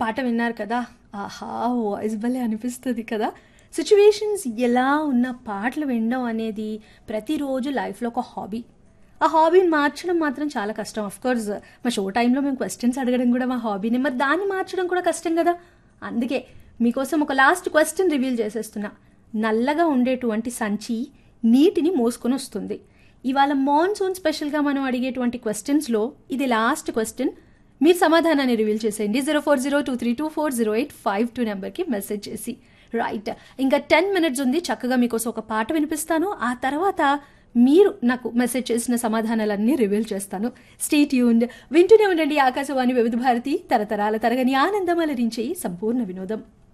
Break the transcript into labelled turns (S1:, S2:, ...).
S1: పాట విన్నారు కదా ఆహా వాయిస్ భలే అనిపిస్తుంది కదా సిచ్యువేషన్స్ ఎలా ఉన్న పాటలు వినడం అనేది ప్రతిరోజు లైఫ్లో ఒక హాబీ ఆ హాబీని మార్చడం మాత్రం చాలా కష్టం ఆఫ్ కోర్స్ మా షో టైంలో మేము క్వశ్చన్స్ అడగడం కూడా మా హాబీని మరి దాన్ని మార్చడం కూడా కష్టం కదా అందుకే మీకోసం ఒక లాస్ట్ క్వశ్చన్ రివీల్ చేసేస్తున్నా నల్లగా ఉండేటువంటి సంచి నీటిని మోసుకొని వస్తుంది ఇవాళ మాన్సూన్ స్పెషల్గా మనం అడిగేటువంటి క్వశ్చన్స్లో ఇది లాస్ట్ క్వశ్చన్ మీరు సమాధానాన్ని రివీల్ చేసేయండి zero four zero two three two four zero eight five two నెంబర్కి మెసేజ్ చేసి రైట్ ఇంకా టెన్ మినిట్స్ ఉంది చక్కగా మీకోసం ఒక పాట వినిపిస్తాను ఆ తర్వాత మీరు నాకు మెసేజ్ చేసిన సమాధానాలన్నీ రివీల్ చేస్తాను స్టేట్ యూన్ వింటూనే ఉండండి ఆకాశవాణి వివిధ భారతి తరతరాల తరగని ఆనందం అలరించే సంపూర్ణ వినోదం